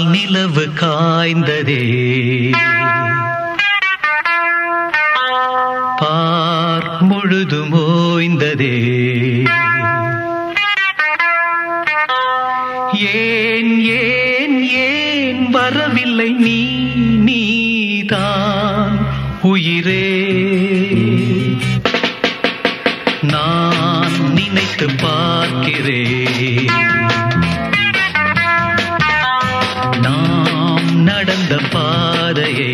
நிலவு காய்ந்ததே பார் முழுதும் ஓய்ந்ததே ஏன் ஏன் ஏன் வரவில்லை நீ நீதான் உயிரே நான் நினைத்து பார்க்கிறேன் நாம் நடந்த பாதையை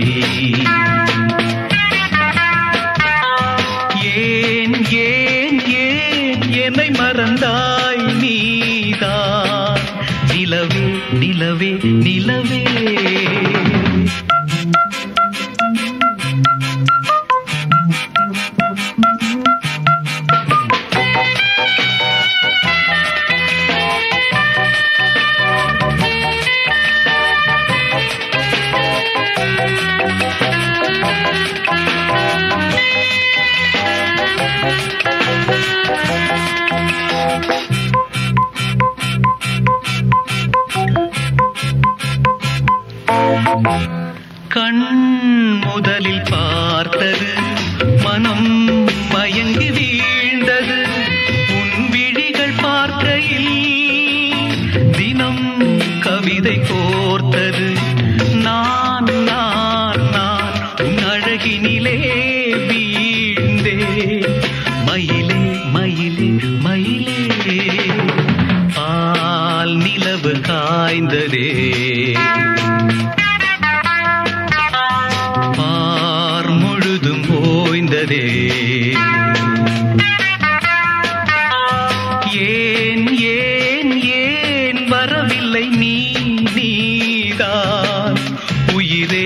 ஏன் ஏன் ஏன் என்னை மறந்தாய் நீதான் நிலவே நிலவே நிலவே கண் முதலில் பார்த்தது மனம் மயங்கி வீழ்ந்தது உன் விழிகள் பார்க்கையில் தினம் கவிதை கோர்த்தது நான் நான் நான் உன் அழகினிலே வீழ்ந்தே மயிலே மயிலே மயிலே பால் நிலவு காய்ந்ததே பார் முழுதும் ஓய்ந்ததே ஏன் ஏன் ஏன் வரவில்லை நீ நீதான் உயிரே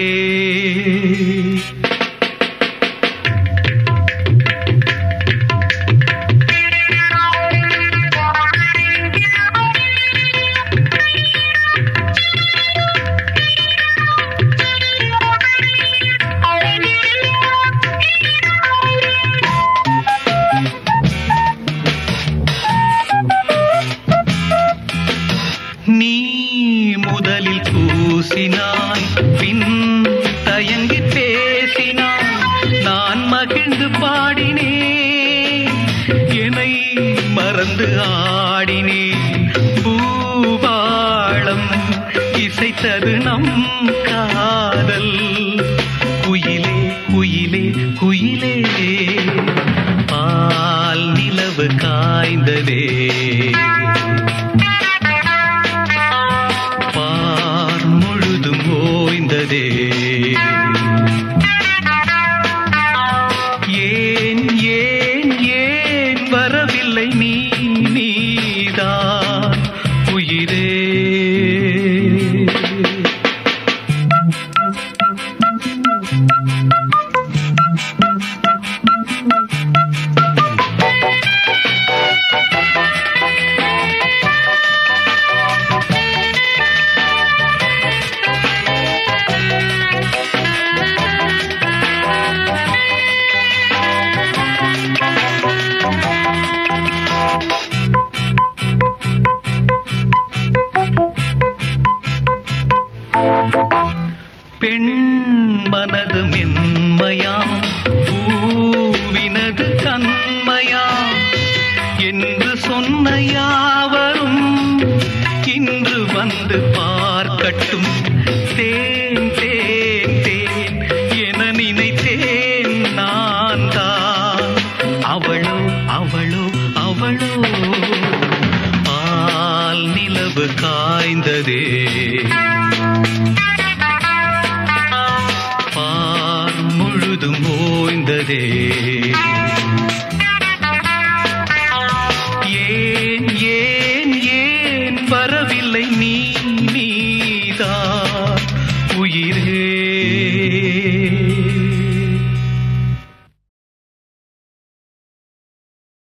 நீ முதலில் கூசினாய் பின் தயங்கி பேசினாய் நான் மகிழ்ந்து பாடினேன் என்னை மறந்து ஆடினேன் பூபாளம் இசைத்தது நம் காதல் குயிலே குயிலே குயிலே பால் நிலவு காய்ந்ததே பார் முழுதும் ஓய்ந்ததே ஏன் ஏன் ஏன் வரவில்லை நீ நீதான் உயிரே பெண் மனது மென்மையாம் பூவினது தன்மையாம் என்று சொன்ன யாவரும் இன்று வந்து பார்க்கட்டும் தேன் தேன் தேன் என நினைத்தேன் நான் தான் அவளோ அவளோ அவளோ பால் நிலவு காய்ந்ததே பார் முழுதும் ஓய்ந்ததே